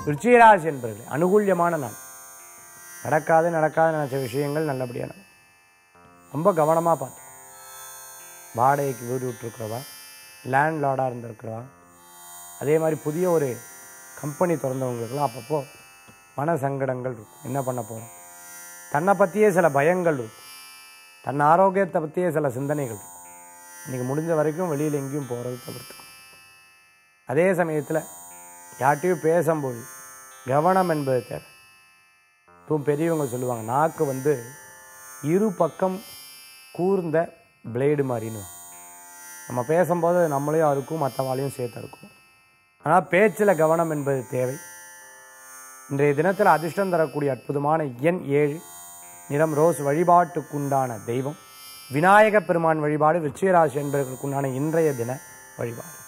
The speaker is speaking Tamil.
விருச்சிகராசி என்பவர்களே அனுகூல்யமான நாள் நடக்காது நடக்காது நினச்ச விஷயங்கள் நல்லபடியாக நடக்கும் ரொம்ப கவனமாக பார்த்து வாடகைக்கு வீடு விட்டுருக்குறவா லேண்ட் லார்டாக இருந்திருக்கிறவா அதே மாதிரி புதிய ஒரு கம்பெனி திறந்தவங்களுக்குலாம் அப்பப்போ மன சங்கடங்கள் இருக்கும் என்ன பண்ண போகிறோம் தன்னை பற்றியே சில பயங்கள் இருக்கும் தன் ஆரோக்கியத்தை பற்றியே சில சிந்தனைகள் இருக்கும் இன்றைக்கி முடிஞ்ச வரைக்கும் வெளியில் எங்கேயும் போகிறது தவிர்த்துக்கும் அதே சமயத்தில் யார்ட்டையும் பேசும்போது கவனம் என்பது தேவை இப்பவும் பெரியவங்க சொல்லுவாங்க நாக்கு வந்து இரு பக்கம் கூர்ந்த பிளேடு மாதிரின்னு நம்ம பேசும்போது நம்மளையும் அறுக்கும் மற்றவாளையும் சேர்த்து அறுக்கும் ஆனால் பேச்சில் கவனம் என்பது தேவை இன்றைய தினத்தில் அதிர்ஷ்டம் தரக்கூடிய அற்புதமான எண் ஏழு நிறம் ரோஸ் வழிபாட்டுக்குண்டான தெய்வம் விநாயக பெருமான் வழிபாடு விருச்சிகராசி என்பதற்குண்டான இன்றைய தின வழிபாடு